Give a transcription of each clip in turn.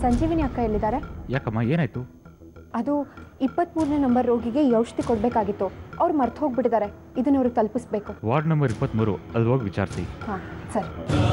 ಸಂಜೀವಿನಿ ಅಕ್ಕ ಎಲ್ಲಿದ್ದಾರೆ ಯಾಕಮ್ಮ ಏನಾಯ್ತು ಅದು ಇಪ್ಪತ್ತ್ಮೂರನೇ ನಂಬರ್ ರೋಗಿಗೆ ಈ ಔಷಧಿ ಕೊಡಬೇಕಾಗಿತ್ತು ಅವ್ರು ಮರ್ತು ಹೋಗ್ಬಿಟ್ಟಿದ್ದಾರೆ ಇದನ್ನ ಅವ್ರಿಗೆ ತಲುಪಿಸ್ಬೇಕು ವಾರ್ಡ್ ನಂಬರ್ ಇಪ್ಪತ್ತ್ಮೂರು ಅಲ್ಲಿ ಹೋಗಿ ವಿಚಾರಿಸಿ ಹಾಂ ಸರಿ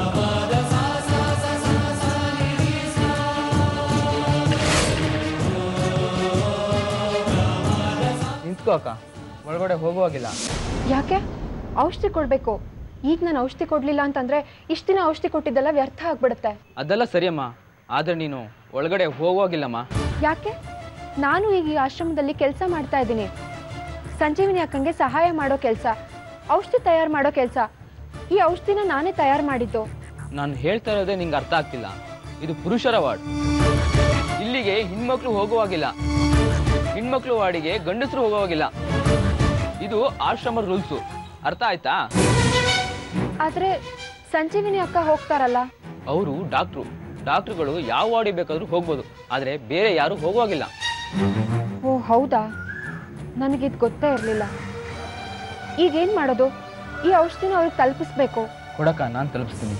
ನಿಂತ್ಕೋ ಅಕ್ಕ ಒಳಗಡೆ ಹೋಗುವಾಗಿಲ್ಲ ಯಾಕೆ ಔಷಧಿ ಕೊಡಬೇಕು ಈಗ ನಾನು ಔಷಧಿ ಕೊಡಲಿಲ್ಲ ಅಂತಂದರೆ ಇಷ್ಟು ದಿನ ಔಷಧಿ ಕೊಟ್ಟಿದ್ದೆಲ್ಲ ವ್ಯರ್ಥ ಆಗ್ಬಿಡುತ್ತೆ ಅದೆಲ್ಲ ಸರಿಯಮ್ಮ ಆದರೆ ನೀನು ಒಳಗಡೆ ಹೋಗುವಾಗಿಲ್ಲಮ್ಮ ಯಾಕೆ ನಾನು ಈಗ ಈ ಆಶ್ರಮದಲ್ಲಿ ಕೆಲಸ ಮಾಡ್ತಾ ಇದ್ದೀನಿ ಸಂಜೀವಿನಿ ಅಕ್ಕಂಗೆ ಸಹಾಯ ಮಾಡೋ ಕೆಲಸ ಔಷಧಿ ತಯಾರು ಮಾಡೋ ಕೆಲಸ ಈ ಔಷಧಿನ ನಾನೇ ತಯಾರು ಮಾಡಿದ್ದು ನಾನು ಹೇಳ್ತಾ ಇರೋದೇ ನಿಂಗೆ ಅರ್ಥ ಆಗ್ತಿಲ್ಲ ಇದು ಪುರುಷರ ವಾರ್ಡ್ ಇಲ್ಲಿಗೆ ಹೆಣ್ಮಕ್ಳು ಹೋಗುವಾಗಿಲ್ಲ ಹೆಣ್ಮಕ್ಳು ವಾರ್ಡಿಗೆ ಗಂಡಸರು ಹೋಗುವಾಗಿಲ್ಲ ಇದು ಆಶ್ರಮ ರೂಲ್ಸು ಅರ್ಥ ಆಯ್ತಾ ಆದರೆ ಸಂಜೀವಿನಿ ಅಕ್ಕ ಹೋಗ್ತಾರಲ್ಲ ಅವರು ಡಾಕ್ಟ್ರು ಡಾಕ್ಟ್ರುಗಳು ಯಾವ ವಾರ್ಡಿಗೆ ಬೇಕಾದರೂ ಹೋಗ್ಬೋದು ಆದರೆ ಬೇರೆ ಯಾರು ಹೋಗುವಾಗಿಲ್ಲ ಓ ಹೌದಾ ನನಗಿದು ಗೊತ್ತೇ ಇರಲಿಲ್ಲ ಈಗೇನು ಮಾಡೋದು ಈ ಔಷಧಿನ ಅವ್ರಿಗೆ ತಲುಪಿಸ್ಬೇಕು ಕೊಡಕ್ಕ ನಾನು ತಲುಪಿಸ್ತೀನಿ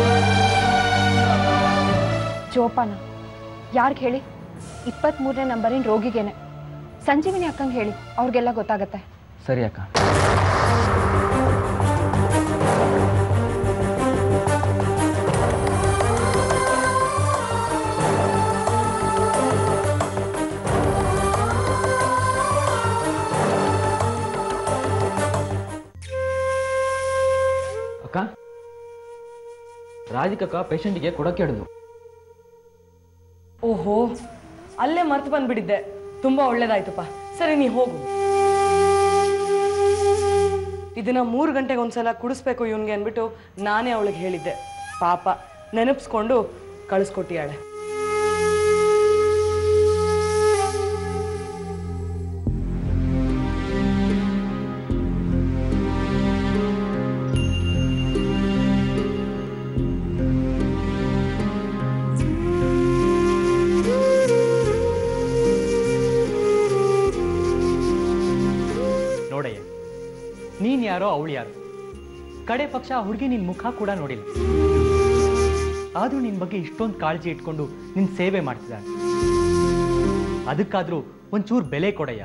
ಜೋಪಾನ ಯಾರಿಗೆ ಹೇಳಿ ಇಪ್ಪತ್ತ್ಮೂರನೇ ನಂಬರಿನ ರೋಗಿಗೇನೆ ಸಂಜೀವಿನಿ ಅಕ್ಕಂಗೆ ಹೇಳಿ ಅವ್ರಿಗೆಲ್ಲ ಗೊತ್ತಾಗತ್ತೆ ಸರಿ ಅಕ್ಕ ಅಕ್ಕ ರಾಧಿಕಕ್ಕ ಪೇಷಂಟಿಗೆ ಕೊಡಕ್ಕೆ ಹೇಳಿದ್ಲು ಓಹೋ ಅಲ್ಲೇ ಮರ್ತು ಬಂದ್ಬಿಟ್ಟಿದ್ದೆ ತುಂಬಾ ಒಳ್ಳೇದಾಯ್ತಪ್ಪ ಸರಿ ನೀ ಹೋಗು ಇದನ್ನ ಮೂರು ಗಂಟೆಗೆ ಒಂದ್ಸಲ ಕುಡಿಸ್ಬೇಕು ಇವನ್ಗೆ ಅಂದ್ಬಿಟ್ಟು ನಾನೇ ಅವಳಿಗೆ ಹೇಳಿದ್ದೆ ಪಾಪ ನೆನಪಿಸ್ಕೊಂಡು ಕಳಿಸ್ಕೊಟ್ಟಿಯಾಳೆ ನೋಡಯ್ಯ ನೀನ್ ಯಾರೋ ಅವಳು ಯಾರು ಕಡೆ ಪಕ್ಷ ಆ ಹುಡುಗಿ ನಿನ್ ಮುಖ ಕೂಡ ನೋಡಿಲ್ಲ ಆದ್ರೂ ನಿನ್ ಬಗ್ಗೆ ಇಷ್ಟೊಂದು ಕಾಳಜಿ ಇಟ್ಕೊಂಡು ನಿನ್ ಸೇವೆ ಮಾಡ್ತಿದ್ದಾಳೆ ಅದಕ್ಕಾದ್ರೂ ಒಂಚೂರು ಬೆಲೆ ಕೊಡಯ್ಯ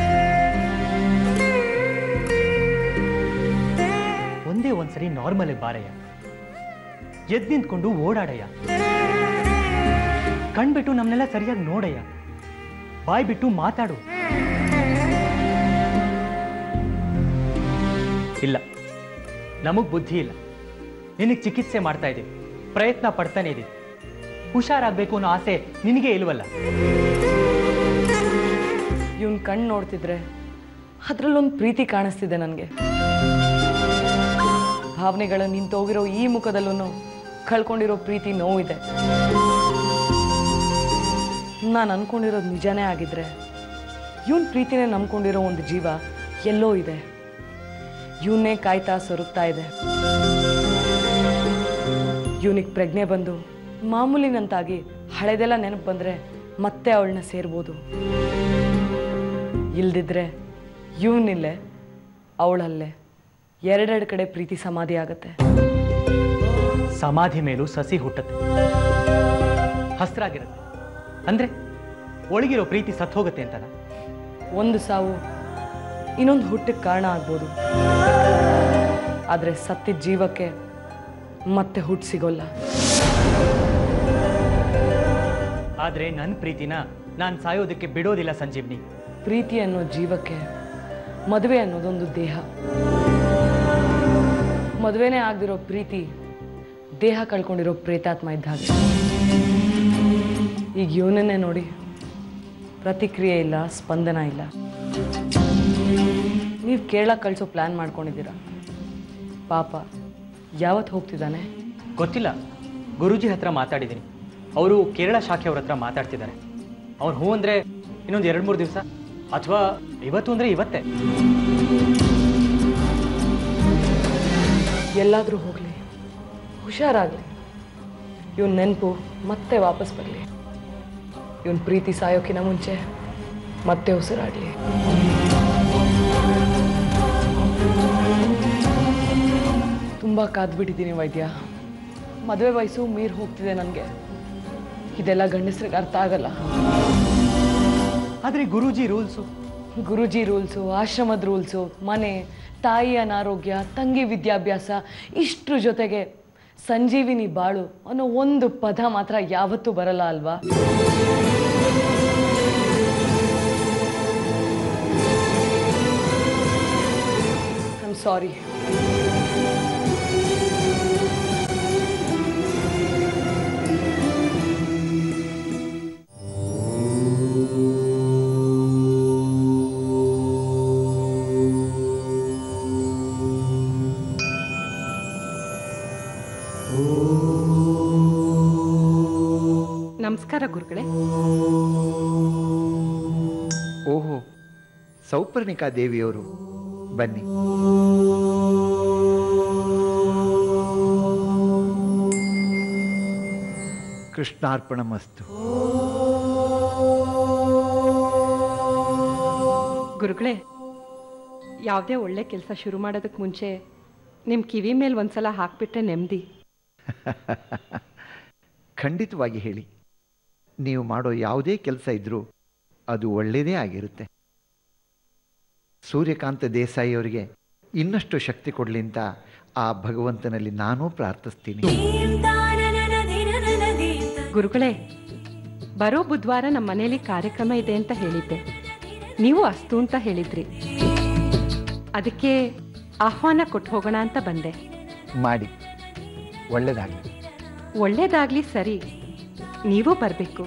ಒಂದೇ ಒಂದ್ಸರಿ ನಾರ್ಮಲ್ ಬಾರಯ್ಯ ಎದ್ ನಿಂತ್ಕೊಂಡು ಓಡಾಡಯ್ಯ ಕಣ್ಬಿಟ್ಟು ನಮ್ನೆಲ್ಲ ಸರಿಯಾಗಿ ನೋಡಯ್ಯ ಬಾಯ್ ಬಿಟ್ಟು ಮಾತಾಡು ಇಲ್ಲ ನಮಗ್ ಬುದ್ಧಿ ಇಲ್ಲ ನಿನಗೆ ಚಿಕಿತ್ಸೆ ಮಾಡ್ತಾ ಇದ್ದೀವಿ ಪ್ರಯತ್ನ ಪಡ್ತಾನೆ ಇದ್ದೀವಿ ಹುಷಾರಾಗಬೇಕು ಅನ್ನೋ ಆಸೆ ನಿನಗೆ ಇಲ್ವಲ್ಲ ಇವನ್ ಕಣ್ಣು ನೋಡ್ತಿದ್ರೆ ಅದ್ರಲ್ಲೊಂದು ಪ್ರೀತಿ ಕಾಣಿಸ್ತಿದೆ ನನಗೆ ಭಾವನೆಗಳು ನಿಂತೋಗಿರೋ ಈ ಮುಖದಲ್ಲೂ ಕಳ್ಕೊಂಡಿರೋ ಪ್ರೀತಿ ನೋವಿದೆ ನಾನು ಅನ್ಕೊಂಡಿರೋದು ನಿಜನೇ ಆಗಿದ್ರೆ ಇವನ್ ಪ್ರೀತಿನೇ ನಂಬ್ಕೊಂಡಿರೋ ಒಂದು ಜೀವ ಎಲ್ಲೋ ಇದೆ ಇವನ್ನೇ ಕಾಯ್ತಾ ಸೊರಗ್ತಾ ಇದೆ ಇವನಿಗೆ ಪ್ರಜ್ಞೆ ಬಂದು ಮಾಮೂಲಿನಂತಾಗಿ ಹಳೆದೆಲ್ಲ ನೆನಪು ಬಂದರೆ ಮತ್ತೆ ಅವಳನ್ನ ಸೇರ್ಬೋದು ಇಲ್ದಿದ್ರೆ ಇವನಿಲ್ಲೇ ಅವಳಲ್ಲೇ ಎರಡೆರಡು ಕಡೆ ಪ್ರೀತಿ ಸಮಾಧಿ ಆಗತ್ತೆ ಸಮಾಧಿ ಮೇಲೂ ಸಸಿ ಹುಟ್ಟತ್ತೆ ಹಸ್ರಾಗಿರುತ್ತೆ ಅಂದ್ರೆ ಒಳಗಿರೋ ಪ್ರೀತಿ ಸತ್ ಹೋಗುತ್ತೆ ಅಂತಲ್ಲ ಒಂದು ಸಾವು ಇನ್ನೊಂದು ಹುಟ್ಟಕ್ಕೆ ಕಾರಣ ಆಗ್ಬೋದು ಆದರೆ ಸತ್ತಿದ ಜೀವಕ್ಕೆ ಮತ್ತೆ ಹುಟ್ಟು ಸಿಗೋಲ್ಲ ಆದ್ರೆ ನನ್ನ ಪ್ರೀತಿನ ನಾನು ಸಾಯೋದಕ್ಕೆ ಬಿಡೋದಿಲ್ಲ ಸಂಜೀವ್ನಿ ಪ್ರೀತಿ ಅನ್ನೋ ಜೀವಕ್ಕೆ ಮದುವೆ ಅನ್ನೋದೊಂದು ದೇಹ ಮದುವೆನೇ ಆಗದಿರೋ ಪ್ರೀತಿ ದೇಹ ಕಳ್ಕೊಂಡಿರೋ ಪ್ರೇತಾತ್ಮ ಇದ್ದ ಹಾಗೆ ಈಗ ಇವನನ್ನೇ ನೋಡಿ ಪ್ರತಿಕ್ರಿಯೆ ಇಲ್ಲ ಸ್ಪಂದನ ಇಲ್ಲ ನೀವು ಕೇರಳ ಕಳಿಸೋ ಪ್ಲ್ಯಾನ್ ಮಾಡ್ಕೊಂಡಿದ್ದೀರಾ ಪಾಪ ಯಾವತ್ತು ಹೋಗ್ತಿದ್ದಾನೆ ಗೊತ್ತಿಲ್ಲ ಗುರೂಜಿ ಹತ್ರ ಮಾತಾಡಿದ್ದೀನಿ ಅವರು ಕೇರಳ ಶಾಖೆಯವ್ರ ಹತ್ರ ಮಾತಾಡ್ತಿದ್ದಾರೆ ಅವ್ರು ಹ್ಞೂ ಅಂದ್ರೆ ಇನ್ನೊಂದು ಎರಡು ಮೂರು ದಿವಸ ಅಥವಾ ಇವತ್ತು ಅಂದ್ರೆ ಇವತ್ತೇ ಎಲ್ಲಾದರೂ ಹೋಗಲಿ ಹುಷಾರಾಗಲಿ ಇವನ್ ನೆನಪು ಮತ್ತೆ ವಾಪಸ್ ಬರಲಿ ಇವನ್ ಪ್ರೀತಿ ಸಾಯೋಕ್ಕಿಂತ ಮುಂಚೆ ಮತ್ತೆ ಉಸಿರಾಡಲಿ ತುಂಬ ಕಾದ್ಬಿಟ್ಟಿದ್ದೀನಿ ವೈದ್ಯ ಮದುವೆ ವಯಸ್ಸು ಮೀರ್ ಹೋಗ್ತಿದೆ ನನಗೆ ಇದೆಲ್ಲ ಗಂಡಸ್ರಿಗೆ ಅರ್ಥ ಆಗಲ್ಲ ಆದರೆ ಗುರೂಜಿ ರೂಲ್ಸು ಗುರುಜಿ ರೂಲ್ಸು ಆಶ್ರಮದ ರೂಲ್ಸು ಮನೆ ತಾಯಿ ಅನಾರೋಗ್ಯ ತಂಗಿ ವಿದ್ಯಾಭ್ಯಾಸ ಇಷ್ಟ್ರ ಜೊತೆಗೆ ಸಂಜೀವಿನಿ ಬಾಳು ಅನ್ನೋ ಒಂದು ಪದ ಮಾತ್ರ ಯಾವತ್ತೂ ಬರಲ್ಲ ಅಲ್ವಾ ಐಮ್ ಸಾರಿ ನಮಸ್ಕಾರ ಗುರುಗಳೇ ಓಹೋ ಸೌಪರ್ಣಿಕಾ ದೇವಿಯವರು ಬನ್ನಿ ಕೃಷ್ಣಾರ್ಪಣ ಮಸ್ತು ಗುರುಗಳೇ ಯಾವುದೇ ಒಳ್ಳೆ ಕೆಲಸ ಶುರು ಮಾಡೋದಕ್ಕೆ ಮುಂಚೆ ನಿಮ್ಮ ಕಿವಿ ಮೇಲೆ ಒಂದ್ಸಲ ಹಾಕ್ಬಿಟ್ರೆ ನೆಮ್ಮದಿ ಖಂಡಿತವಾಗಿ ಹೇಳಿ ನೀವು ಮಾಡೋ ಯಾವುದೇ ಕೆಲಸ ಇದ್ರೂ ಅದು ಒಳ್ಳೆಯದೇ ಆಗಿರುತ್ತೆ ಸೂರ್ಯಕಾಂತ ದೇಸಾಯಿ ಅವರಿಗೆ ಇನ್ನಷ್ಟು ಶಕ್ತಿ ಕೊಡಲಿ ಅಂತ ಆ ಭಗವಂತನಲ್ಲಿ ನಾನೂ ಪ್ರಾರ್ಥಿಸ್ತೀನಿ ಗುರುಗಳೇ ಬರೋ ಬುಧವಾರ ನಮ್ಮ ಮನೇಲಿ ಕಾರ್ಯಕ್ರಮ ಇದೆ ಅಂತ ಹೇಳಿದ್ದೆ ನೀವು ಅಸ್ತು ಅಂತ ಹೇಳಿದ್ರಿ ಅದಕ್ಕೆ ಆಹ್ವಾನ ಕೊಟ್ಟು ಹೋಗೋಣ ಅಂತ ಬಂದೆ ಮಾಡಿ ಒಳ್ಳೆಯದಾಗಲಿ ಒಳ್ಳೇದಾಗ್ಲಿ ಸರಿ ನೀವು ಬರಬೇಕು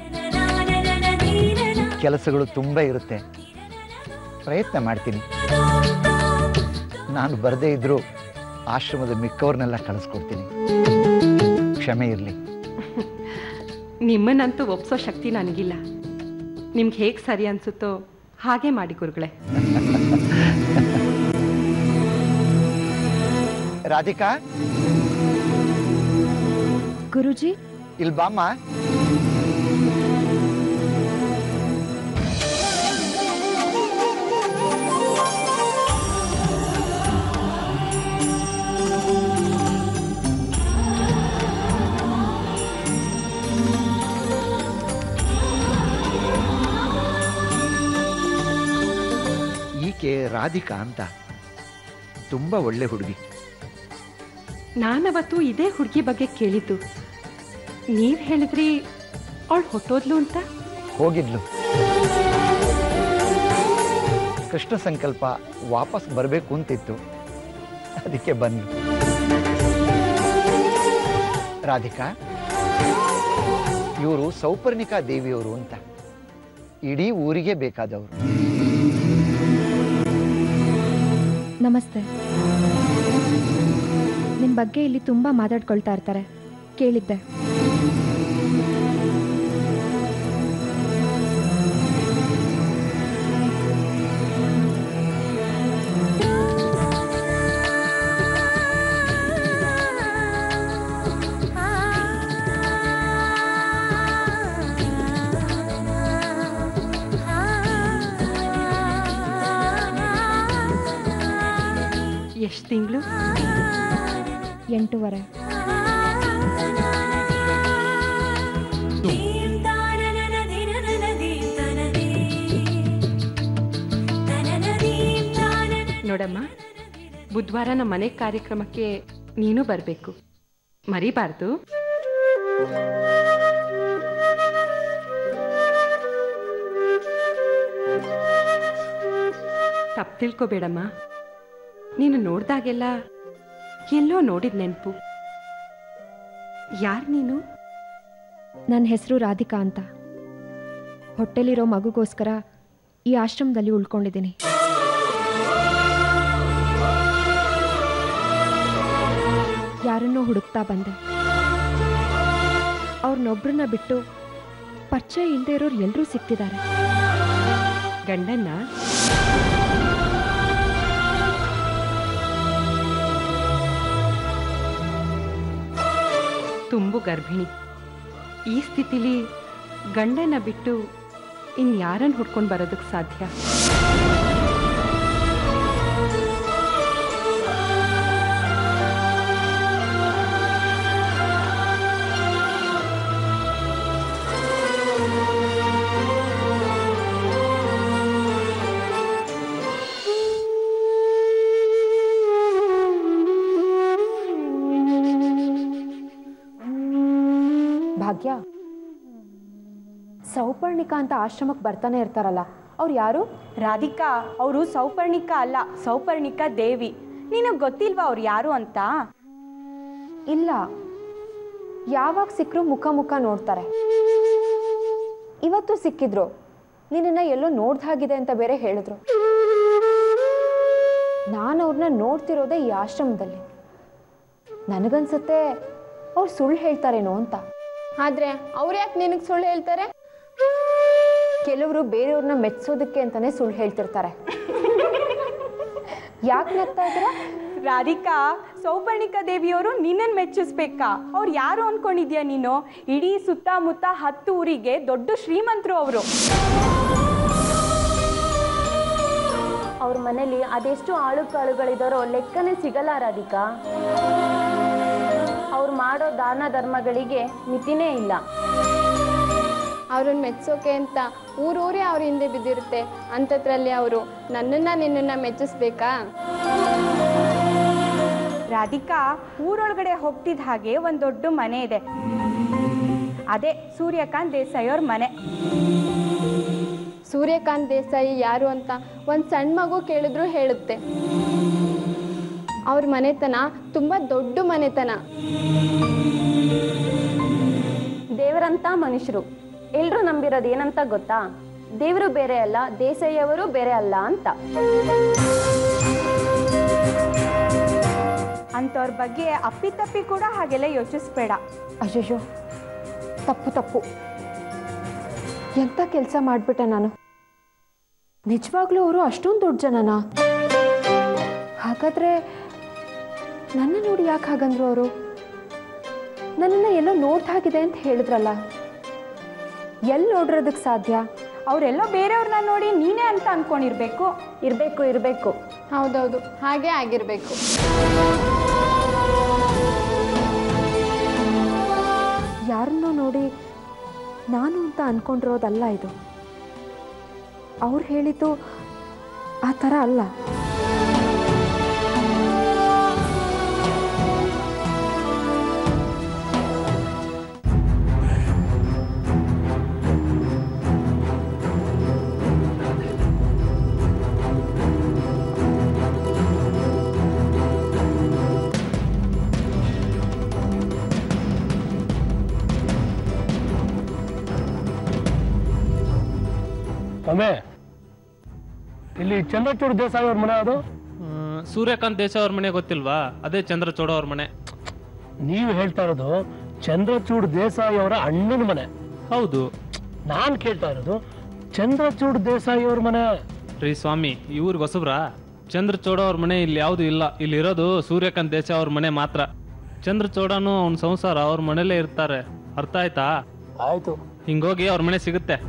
ಕೆಲಸಗಳು ತುಂಬ ಇರುತ್ತೆ ಪ್ರಯತ್ನ ಮಾಡ್ತೀನಿ ನಾನು ಬರದೇ ಇದ್ದರೂ ಆಶ್ರಮದ ಮಿಕ್ಕವ್ರನ್ನೆಲ್ಲ ಕಳಿಸ್ಕೊಡ್ತೀನಿ ಕ್ಷಮೆ ಇರಲಿ ನಿಮ್ಮನ್ನಂತೂ ಒಪ್ಸೋ ಶಕ್ತಿ ನನಗಿಲ್ಲ ನಿಮ್ಗೆ ಹೇಗೆ ಸರಿ ಅನ್ಸುತ್ತೋ ಹಾಗೆ ಮಾಡಿ ಗುರುಗಳೇ ರಾಧಿಕಾ ಗುರುಜಿ ಇಲ್ಲಿ ಬಾಮ್ಮ ಈಕೆ ರಾಧಿಕಾ ಅಂತ ತುಂಬ ಒಳ್ಳೆ ಹುಡುಗಿ ನಾನವತ್ತು ಇದೇ ಹುಡುಗಿ ಬಗ್ಗೆ ಕೇಳಿದ್ದು ನೀವು ಹೇಳಿದ್ರಿ ಅವಳು ಹೊಟ್ಟೋದ್ಲು ಅಂತ ಹೋಗಿದ್ಲು ಕೃಷ್ಣ ಸಂಕಲ್ಪ ವಾಪಸ್ ಬರಬೇಕು ಅಂತಿತ್ತು ಅದಕ್ಕೆ ಬಂದ್ಲು ರಾಧಿಕಾ ಇವರು ಸೌಪರ್ಣಿಕಾ ದೇವಿಯವರು ಅಂತ ಇಡೀ ಊರಿಗೆ ಬೇಕಾದವರು ನಮಸ್ತೆ ನಿಮ್ಮ ಬಗ್ಗೆ ಇಲ್ಲಿ ತುಂಬ ಮಾತಾಡ್ಕೊಳ್ತಾ ಇರ್ತಾರೆ ಕೇಳಿದ್ದೆ ಎಷ್ಟು ತಿಂಗಳು ಎಂಟೂವರೆ ನೋಡಮ್ಮ ಬುಧವಾರ ನಮ್ಮ ಮನೆ ಕಾರ್ಯಕ್ರಮಕ್ಕೆ ನೀನು ಬರಬೇಕು ಮರಿಬಾರ್ದು ತಪ್ಪು ತಿಳ್ಕೊಬೇಡಮ್ಮ ನೀನು ನೋಡ್ದಾಗೆಲ್ಲ ಎಲ್ಲೋ ನೋಡಿದ ನೆನಪು ಯಾರು ನೀನು ನನ್ನ ಹೆಸರು ರಾಧಿಕಾ ಅಂತ ಹೊಟ್ಟೆಲಿರೋ ಮಗುಗೋಸ್ಕರ ಈ ಆಶ್ರಮದಲ್ಲಿ ಉಳ್ಕೊಂಡಿದ್ದೀನಿ ಯಾರನ್ನೋ ಹುಡುಕ್ತಾ ಬಂದೆ ಅವ್ರನ್ನೊಬ್ರನ್ನ ಬಿಟ್ಟು ಪರಿಚಯ ಇಲ್ಲದೆ ಇರೋರು ಎಲ್ಲರೂ ಸಿಕ್ತಿದ್ದಾರೆ ಗಂಡನ್ನ ತುಂಬು ಗರ್ಭಿಣಿ ಈ ಸ್ಥಿತಿಲಿ ಗಂಡನ ಬಿಟ್ಟು ಇನ್ಯಾರನ್ನು ಹುಡ್ಕೊಂಡು ಬರೋದಕ್ಕೆ ಸಾಧ್ಯ ಭಾಗ್ಯ ಸೌಪರ್ಣಿಕ ಅಂತ ಆಶ್ರಮಕ್ಕೆ ಬರ್ತಾನೆ ಇರ್ತಾರಲ್ಲ ಅವ್ರು ಯಾರು ರಾಧಿಕಾ ಅವರು ಸೌಪರ್ಣಿಕ ಅಲ್ಲ ಸೌಪರ್ಣಿಕ ದೇವಿ ನಿನಗೆ ಗೊತ್ತಿಲ್ವಾ ಅವ್ರು ಯಾರು ಅಂತ ಇಲ್ಲ ಯಾವಾಗ ಸಿಕ್ಕರು ಮುಖ ಮುಖ ನೋಡ್ತಾರೆ ಇವತ್ತು ಸಿಕ್ಕಿದ್ರು ನಿನ್ನನ್ನು ಎಲ್ಲೋ ನೋಡ್ದ ಹಾಗಿದೆ ಅಂತ ಬೇರೆ ಹೇಳಿದ್ರು ನಾನು ಅವ್ರನ್ನ ನೋಡ್ತಿರೋದೇ ಈ ಆಶ್ರಮದಲ್ಲಿ ನನಗನ್ಸುತ್ತೆ ಅವ್ರು ಸುಳ್ಳು ಹೇಳ್ತಾರೇನೋ ಅಂತ ಆದ್ರೆ ಅವ್ರು ಯಾಕೆ ನಿನಗೆ ಸುಳ್ಳು ಹೇಳ್ತಾರೆ ಕೆಲವರು ಬೇರೆಯವ್ರನ್ನ ಮೆಚ್ಚೋದಕ್ಕೆ ಅಂತಾನೆ ಸುಳ್ಳು ಹೇಳ್ತಿರ್ತಾರೆ ಯಾಕೆ ನಗ್ತಾ ಇದ್ದೀರಾ ರಾಧಿಕಾ ಸೌಪರ್ಣಿಕ ದೇವಿಯವರು ನಿನ್ನನ್ನು ಮೆಚ್ಚಿಸ್ಬೇಕಾ ಅವ್ರು ಯಾರು ಅನ್ಕೊಂಡಿದ್ಯಾ ನೀನು ಇಡೀ ಸುತ್ತಮುತ್ತ ಹತ್ತು ಊರಿಗೆ ದೊಡ್ಡ ಶ್ರೀಮಂತರು ಅವರು ಅವ್ರ ಮನೇಲಿ ಅದೆಷ್ಟು ಆಳು ಕಾಳುಗಳಿದಾರೋ ಲೆಕ್ಕನೇ ಸಿಗಲ್ಲ ರಾಧಿಕಾ ಅವ್ರು ಮಾಡೋ ದಾನ ಧರ್ಮಗಳಿಗೆ ಮಿತಿನೇ ಇಲ್ಲ ಅವ್ರನ್ನ ಮೆಚ್ಚೋಕೆ ಅಂತ ಊರೂರೇ ಅವ್ರ ಹಿಂದೆ ಬಿದ್ದಿರುತ್ತೆ ಅಂಥದ್ರಲ್ಲಿ ಅವರು ನನ್ನನ್ನು ನಿನ್ನನ್ನು ಮೆಚ್ಚಿಸ್ಬೇಕಾ ರಾಧಿಕಾ ಊರೊಳಗಡೆ ಹೋಗ್ತಿದ್ದ ಹಾಗೆ ಒಂದು ದೊಡ್ಡ ಮನೆ ಇದೆ ಅದೇ ಸೂರ್ಯಕಾಂತ್ ದೇಸಾಯಿ ಅವ್ರ ಮನೆ ಸೂರ್ಯಕಾಂತ್ ದೇಸಾಯಿ ಯಾರು ಅಂತ ಒಂದು ಸಣ್ಣ ಮಗು ಕೇಳಿದ್ರು ಹೇಳುತ್ತೆ ಅವ್ರ ಮನೆತನ ತುಂಬ ದೊಡ್ಡ ಮನೆತನ ದೇವರಂತ ಮನುಷ್ಯರು ಎಲ್ಲರೂ ನಂಬಿರೋದು ಏನಂತ ಗೊತ್ತಾ ದೇವರು ಬೇರೆ ಅಲ್ಲ ದೇಸಾಯಿಯವರು ಬೇರೆ ಅಲ್ಲ ಅಂತ ಅಂಥವ್ರ ಬಗ್ಗೆ ಅಪ್ಪಿತಪ್ಪಿ ಕೂಡ ಹಾಗೆಲ್ಲ ಯೋಚಿಸ್ಬೇಡ ಅಯ್ಯಯ್ಯೋ ತಪ್ಪು ತಪ್ಪು ಎಂಥ ಕೆಲಸ ಮಾಡಿಬಿಟ್ಟೆ ನಾನು ನಿಜವಾಗ್ಲೂ ಅವರು ಅಷ್ಟೊಂದು ದೊಡ್ಡ ಜನನಾ ಹಾಗಾದ್ರೆ ನನ್ನ ನೋಡಿ ಯಾಕೆ ಹಾಗಂದ್ರು ಅವರು ನನ್ನನ್ನು ಎಲ್ಲೋ ನೋಡ್ದಾಗಿದೆ ಅಂತ ಹೇಳಿದ್ರಲ್ಲ ಎಲ್ಲಿ ನೋಡಿರೋದಕ್ಕೆ ಸಾಧ್ಯ ಅವರೆಲ್ಲೋ ಬೇರೆಯವ್ರನ್ನ ನೋಡಿ ನೀನೇ ಅಂತ ಅನ್ಕೊಂಡಿರ್ಬೇಕು ಇರಬೇಕು ಇರಬೇಕು ಹೌದೌದು ಹಾಗೆ ಆಗಿರಬೇಕು ಯಾರನ್ನೋ ನೋಡಿ ನಾನು ಅಂತ ಅನ್ಕೊಂಡಿರೋದಲ್ಲ ಇದು ಅವ್ರು ಹೇಳಿದ್ದು ಆ ಥರ ಅಲ್ಲ ಒಮ್ಮೆ ಇಲ್ಲಿ ಚಂದ್ರಚೂಡ್ ದೇಸಾಯಿ ಅವ್ರ ಮನೆ ಅದು ಸೂರ್ಯಕಾಂತ್ ದೇಶ ಅವ್ರ ಮನೆ ಗೊತ್ತಿಲ್ವಾ ಅದೇ ಚಂದ್ರಚೂಡ ಅವ್ರ ಮನೆ ನೀವು ಹೇಳ್ತಾ ಇರೋದು ಚಂದ್ರಚೂಡ್ ದೇಸಾಯಿ ಅವರ ಅಣ್ಣನ ಮನೆ ಹೌದು ನಾನ್ ಕೇಳ್ತಾ ಇರೋದು ಚಂದ್ರಚೂಡ್ ದೇಸಾಯಿ ಅವ್ರ ಮನೆ ರೀ ಸ್ವಾಮಿ ಇವ್ರಿಗೆ ಹೊಸಬ್ರ ಚಂದ್ರಚೂಡ ಅವ್ರ ಮನೆ ಇಲ್ಲಿ ಯಾವುದು ಇಲ್ಲ ಇಲ್ಲಿ ಇರೋದು ಸೂರ್ಯಕಾಂತ್ ದೇಶ ಅವ್ರ ಮನೆ ಮಾತ್ರ ಚಂದ್ರಚೂಡನು ಅವ್ನ ಸಂಸಾರ ಅವ್ರ ಮನೇಲೇ ಇರ್ತಾರೆ ಅರ್ಥ ಆಯ್ತಾ ಆಯ್ತು ಹಿಂಗೋಗಿ ಅವ್ರ ಮನೆ ಸಿಗುತ್ತೆ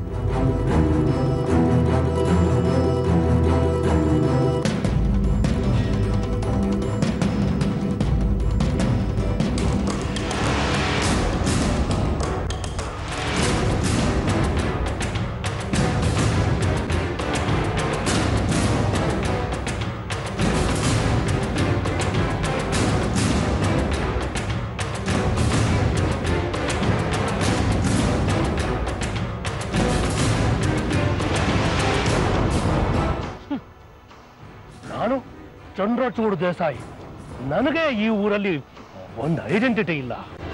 ನಾನು ಚಂದ್ರಚೂಡ್ ದೇಸಾಯಿ ನನಗೆ ಈ ಊರಲ್ಲಿ ಒಂದು ಐಡೆಂಟಿಟಿ ಇಲ್ಲ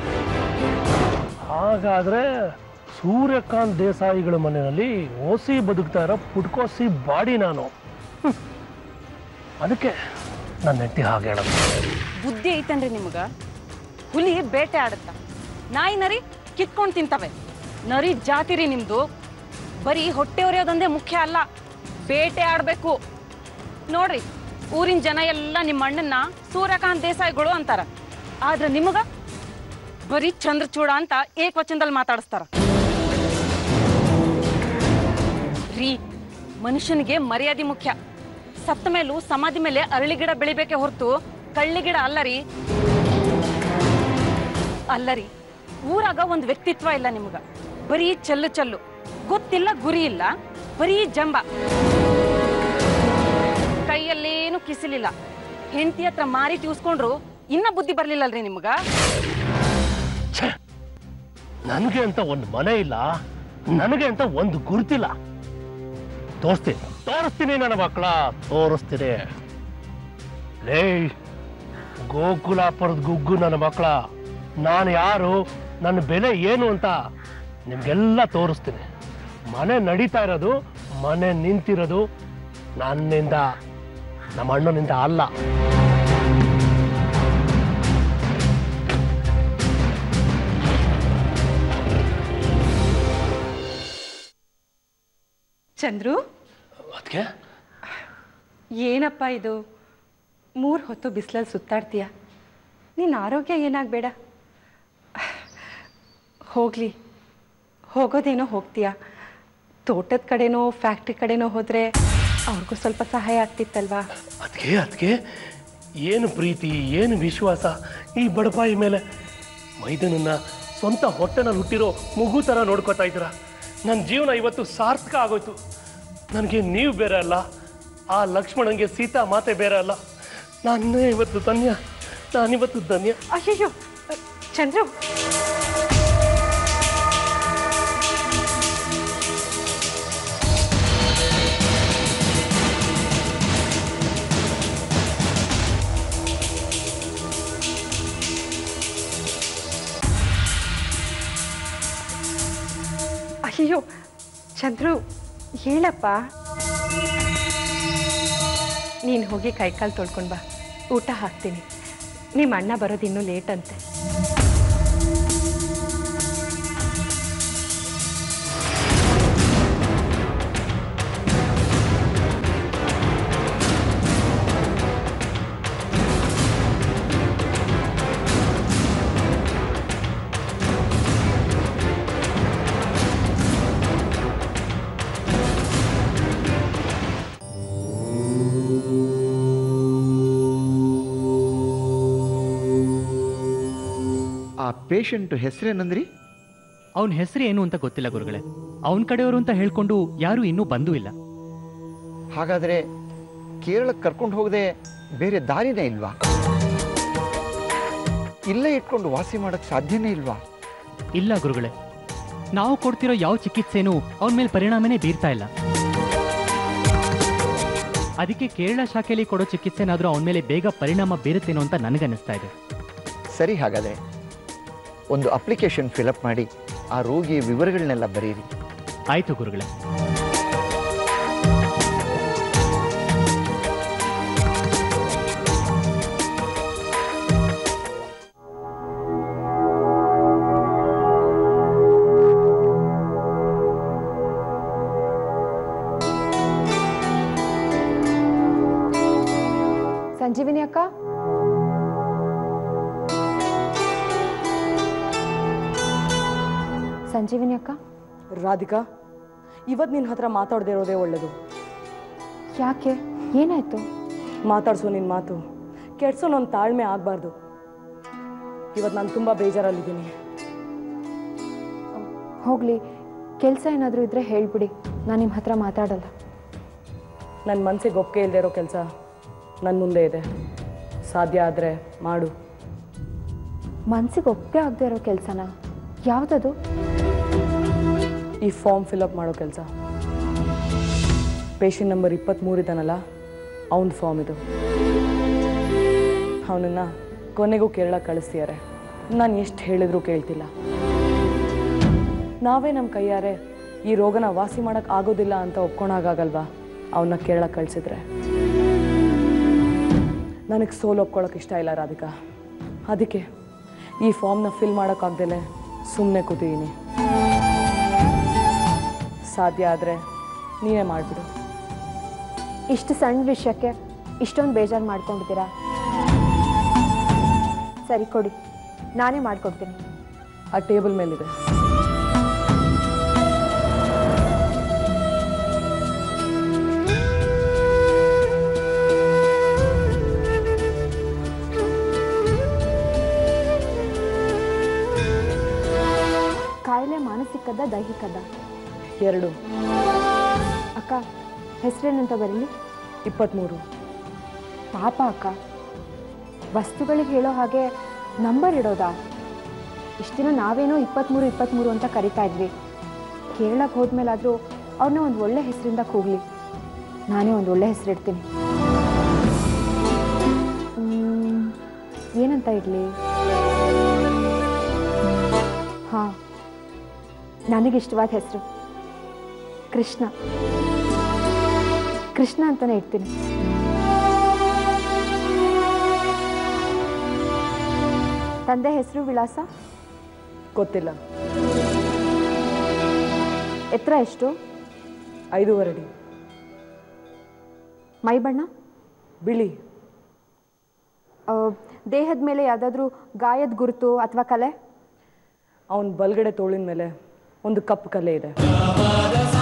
ಹಾಗಾದ್ರೆ ಸೂರ್ಯಕಾಂತ್ ದೇಸಾಯಿಗಳ ಮನೆಯಲ್ಲಿ ಓಸಿ ಬದುಕ್ತಾ ಇರೋ ಪುಟ್ಕೋಸಿ ಬಾಡಿ ನಾನು ಹ್ಮ್. ಅದಕ್ಕೆ ನನ್ನ ಹೆಂಡತಿ ಹಾಗೆ ಹೇಳೋದು ಬುದ್ಧಿ ಐತನ್ರಿ ನಿಮ್ಗ ಹುಲಿ ಬೇಟೆ ಆಡುತ್ತ ನಾಯಿ ನರಿ ಕಿತ್ಕೊಂಡು ತಿಂತವೆ ನರಿ ಜಾತಿ ರೀ ನಿಮ್ದು ಬರೀ ಹೊಟ್ಟೆ ಹೊರೆಯೋದೊಂದೇ ಮುಖ್ಯ ಅಲ್ಲ ಬೇಟೆ ಆಡ್ಬೇಕು ನೋಡ್ರಿ ಊರಿನ ಜನ ಎಲ್ಲ ನಿಮ್ಮ ಅಣ್ಣನ್ನ ಸೂರ್ಯಕಾಂತ್ ದೇಸಾಯಿಗಳು ಅಂತಾರ ಆದ್ರೆ ನಿಮಗ ಬರೀ ಚಂದ್ರಚೂಡ ಅಂತ ಏಕವಚನದಲ್ಲಿ ಮಾತಾಡಿಸ್ತಾರ ರೀ ಮನುಷ್ಯನಿಗೆ ಮರ್ಯಾದೆ ಮುಖ್ಯ ಸತ್ತ ಮೇಲೂ ಸಮಾಧಿ ಮೇಲೆ ಅರಳಿ ಗಿಡ ಬೆಳಿಬೇಕೆ ಹೊರತು ಕಳ್ಳಿ ಗಿಡ ಅಲ್ಲರಿ ಅಲ್ಲರಿ ಊರಾಗ ಒಂದು ವ್ಯಕ್ತಿತ್ವ ಇಲ್ಲ ನಿಮ್ಗ ಬರೀ ಚೆಲ್ಲು ಚೆಲ್ಲು ಗೊತ್ತಿಲ್ಲ ಗುರಿ ಇಲ್ಲ ಬರೀ ಜಂಬ ಕೈಯಲ್ಲೇನು ಕಿಸಿಲಿಲ್ಲ ಹೆಂಡತಿ ಹತ್ರ ಮಾರಿ ತೀವ್ಸ್ಕೊಂಡ್ರು ಇನ್ನ ಬುದ್ಧಿ ಬರ್ಲಿಲ್ಲಲ್ರಿ ನಿಮ್ಗ ನನಗೆ ಅಂತ ಒಂದು ಮನೆ ಇಲ್ಲ ನನಗೆ ಅಂತ ಒಂದು ಗುರುತಿಲ್ಲ ತೋರಿಸ್ತೀನಿ ತೋರಿಸ್ತೀನಿ ನನ್ನ ಮಕ್ಕಳ ತೋರಿಸ್ತೀನಿ ಲೇ ಗೋಕುಲಾಪುರದ ಗುಗ್ಗು ನನ್ನ ಮಕ್ಕಳ ನಾನು ಯಾರು ನನ್ನ ಬೆಲೆ ಏನು ಅಂತ ನಿಮ್ಗೆಲ್ಲ ತೋರಿಸ್ತೀನಿ ಮನೆ ನಡೀತಾ ಇರೋದು ಮನೆ ನಿಂತಿರೋದು ನನ್ನಿಂದ ನಮ್ಮ ಅಣ್ಣನಿಂದ ಅಲ್ಲ ಚಂದ್ರು ಅದಕ್ಕೆ ಏನಪ್ಪ ಇದು ಮೂರು ಹೊತ್ತು ಬಿಸಿಲಲ್ಲಿ ಸುತ್ತಾಡ್ತೀಯ ನಿನ್ನ ಆರೋಗ್ಯ ಏನಾಗಬೇಡ ಹೋಗಲಿ ಹೋಗೋದೇನೋ ಹೋಗ್ತೀಯ ತೋಟದ ಕಡೆನೋ ಫ್ಯಾಕ್ಟ್ರಿ ಕಡೆನೋ ಹೋದರೆ ಅವ್ರಿಗೂ ಸ್ವಲ್ಪ ಸಹಾಯ ಆಗ್ತಿತ್ತಲ್ವಾ ಅದಕ್ಕೆ ಅದಕ್ಕೆ ಏನು ಪ್ರೀತಿ ಏನು ವಿಶ್ವಾಸ ಈ ಬಡಪಾಯಿ ಮೇಲೆ ಮೈದನನ್ನ ಸ್ವಂತ ಹೊಟ್ಟೆನಲ್ಲಿ ಹುಟ್ಟಿರೋ ಮಗು ಥರ ನೋಡ್ಕೋತಾ ಇದ್ದೀರಾ ನನ್ನ ಜೀವನ ಇವತ್ತು ಸಾರ್ಥಕ ಆಗೋಯ್ತು ನನಗೆ ನೀವು ಬೇರೆ ಅಲ್ಲ ಆ ಲಕ್ಷ್ಮಣಂಗೆ ಸೀತಾ ಮಾತೆ ಬೇರೆ ಅಲ್ಲ ನಾನೇ ಇವತ್ತು ಧನ್ಯ ನಾನಿವತ್ತು ಧನ್ಯ ಅಯ್ಯಯ್ಯೋ ಚಂದ್ರು ಅಯ್ಯೋ ಚಂದ್ರು ಹೇಳಪ್ಪ ನೀನು ಹೋಗಿ ಕೈಕಾಲು ತೊಳ್ಕೊಂಡು ಬಾ ಊಟ ಹಾಕ್ತೀನಿ ನಿಮ್ಮ ಅಣ್ಣ ಬರೋದು ಇನ್ನೂ ಲೇಟ್ ಅಂತೆ ಆ ಪೇಷಂಟ್ ಹೆಸರೇನಂದ್ರಿ ಅವನ ಹೆಸರು ಏನು ಅಂತ ಗೊತ್ತಿಲ್ಲ ಗುರುಗಳೇ ಅವನ ಕಡೆಯವರು ಅಂತ ಹೇಳ್ಕೊಂಡು ಯಾರು ಇನ್ನೂ ಬಂದೂ ಇಲ್ಲ ಹಾಗಾದರೆ ಕೇರಳಕ್ಕೆ ಕರ್ಕೊಂಡು ಹೋಗದೆ ಬೇರೆ ದಾರಿನೇ ಇಲ್ವಾ ಇಲ್ಲೇ ಇಟ್ಕೊಂಡು ವಾಸಿ ಮಾಡಕ್ಕೆ ಸಾಧ್ಯನೇ ಇಲ್ವಾ ಇಲ್ಲ ಗುರುಗಳೇ ನಾವು ಕೊಡ್ತಿರೋ ಯಾವ ಚಿಕಿತ್ಸೆನೂ ಅವನ ಮೇಲೆ ಪರಿಣಾಮನೇ ಬೀರ್ತಾ ಇಲ್ಲ ಅದಕ್ಕೆ ಕೇರಳ ಶಾಖೆಯಲ್ಲಿ ಕೊಡೋ ಚಿಕಿತ್ಸೆನಾದರೂ ಅವನ ಮೇಲೆ ಬೇಗ ಪರಿಣಾಮ ಬೀರುತ್ತೇನೋ ಅಂತ ನನಗನ್ನಿಸ್ತಾ ಇದೆ ಸರಿ ಹಾಗಾದರೆ ಒಂದು ಅಪ್ಲಿಕೇಶನ್ ಫಿಲಪ್ ಮಾಡಿ ಆ ರೋಗಿಯ ವಿವರಗಳನ್ನೆಲ್ಲ ಬರೀರಿ ಆಯ್ತು ಗುರುಗಳೇ ಸಂಜೀವಿನಿ ಅಕ್ಕ ಸಂಜೀವಿನಿ ಅಕ್ಕ ರಾಧಿಕಾ ಇವತ್ತು ನಿನ್ನ ಹತ್ರ ಮಾತಾಡದೇ ಇರೋದೇ ಒಳ್ಳೆಯದು ಯಾಕೆ ಏನಾಯ್ತು ಮಾತಾಡ್ಸೋ ನಿನ್ನ ಮಾತು ಕೆಡ್ಸೋ ನನ್ನ ತಾಳ್ಮೆ ಆಗಬಾರ್ದು ಇವತ್ತು ನಾನು ತುಂಬ ಬೇಜಾರಲ್ಲಿದ್ದೀನಿ ಹೋಗ್ಲಿ ಕೆಲಸ ಏನಾದರೂ ಇದ್ರೆ ಹೇಳ್ಬಿಡಿ ನಾನು ನಿಮ್ಮ ಹತ್ರ ಮಾತಾಡಲ್ಲ ನನ್ನ ಮನಸ್ಸಿಗೆ ಒಪ್ಪಿಗೆ ಇಲ್ಲದೆ ಇರೋ ಕೆಲಸ ನನ್ನ ಮುಂದೆ ಇದೆ ಸಾಧ್ಯ ಆದರೆ ಮಾಡು ಮನ್ಸಿಗೆ ಒಪ್ಪೇ ಆಗದೆ ಇರೋ ಕೆಲಸನ ಯಾವುದದು ಈ ಫಾರ್ಮ್ ಫಿಲಪ್ ಮಾಡೋ ಕೆಲಸ ಪೇಷಂಟ್ ನಂಬರ್ ಇಪ್ಪತ್ತ್ಮೂರು ಇದ್ದಾನಲ್ಲ ಅವನ ಫಾರ್ಮ್ ಇದು ಅವನನ್ನು ಕೊನೆಗೂ ಕೇರಳ ಕಳಿಸ್ತಿದ್ದಾರೆ ನಾನು ಎಷ್ಟು ಹೇಳಿದ್ರೂ ಕೇಳ್ತಿಲ್ಲ ನಾವೇ ನಮ್ಮ ಕೈಯಾರೆ ಈ ರೋಗನ ವಾಸಿ ಮಾಡೋಕ್ಕೆ ಆಗೋದಿಲ್ಲ ಅಂತ ಒಪ್ಕೊಳಾಗಲ್ವಾ ಅವನ್ನ ಕೇರಳ ಕಳಿಸಿದ್ರೆ ನನಗೆ ಸೋಲು ಒಪ್ಕೊಳ್ಳೋಕೆ ಇಷ್ಟ ಇಲ್ಲ ರಾಧಿಕಾ ಅದಕ್ಕೆ ಈ ಫಾರ್ಮ್ನ ಫಿಲ್ ಮಾಡೋಕ್ಕಾಗ್ದೇ ಸುಮ್ಮನೆ ಕೂತಿದ್ದೀನಿ ಸಾಧ್ಯ ಆದರೆ ನೀನೇ ಮಾಡಿಬಿಡು ಇಷ್ಟು ಸಣ್ಣ ವಿಷಯಕ್ಕೆ ಇಷ್ಟೊಂದು ಬೇಜಾರು ಮಾಡ್ಕೊಂಡಿದ್ದೀರಾ ಸರಿ ಕೊಡಿ ನಾನೇ ಮಾಡ್ಕೊಡ್ತೀನಿ ಆ ಟೇಬಲ್ ಮೇಲಿದೆ ಕಾಯಿಲೆ ಮಾನಸಿಕದ ದೈಹಿಕದ ಎರಡು ಅಕ್ಕ ಹೆಸರೇನಂತ ಬರಲಿ ಇಪ್ಪತ್ತ್ಮೂರು ಪಾಪ ಅಕ್ಕ ವಸ್ತುಗಳಿಗೆ ಹೇಳೋ ಹಾಗೆ ನಂಬರ್ ಇಡೋದಾ ಇಷ್ಟು ದಿನ ನಾವೇನೋ ಇಪ್ಪತ್ತ್ಮೂರು ಇಪ್ಪತ್ತ್ಮೂರು ಅಂತ ಕರಿತಾ ಇದ್ವಿ ಕೇರಳಕ್ಕೆ ಹೋದ್ಮೇಲಾದರೂ ಅವ್ರನ್ನ ಒಂದು ಒಳ್ಳೆ ಹೆಸರಿಂದ ಕೂಗಲಿ ನಾನೇ ಒಂದು ಒಳ್ಳೆ ಹೆಸರು ಇಡ್ತೀನಿ ಮ್, ಏನಂತ ಇಡಲಿ ಹಾಂ ನನಗಿಷ್ಟವಾದ ಹೆಸರು ಕೃಷ್ಣ ಕೃಷ್ಣ ಅಂತಲೇ ಇಡ್ತೀನಿ ತಂದೆ ಹೆಸರು ವಿಳಾಸ ಗೊತ್ತಿಲ್ಲ ಎತ್ತರ ಎಷ್ಟು ಐದೂವರೆ ಅಡಿ ಮೈ ಬಣ್ಣ ಬಿಳಿ ಆ, ದೇಹದ ಮೇಲೆ ಯಾವುದಾದ್ರೂ ಗಾಯದ ಗುರುತು ಅಥವಾ ಕಲೆ ಅವನ ಬಲ್ಗಡೆ ತೋಳಿನ ಮೇಲೆ ಒಂದು ಕಪ್ಪು ಕಲೆ ಇದೆ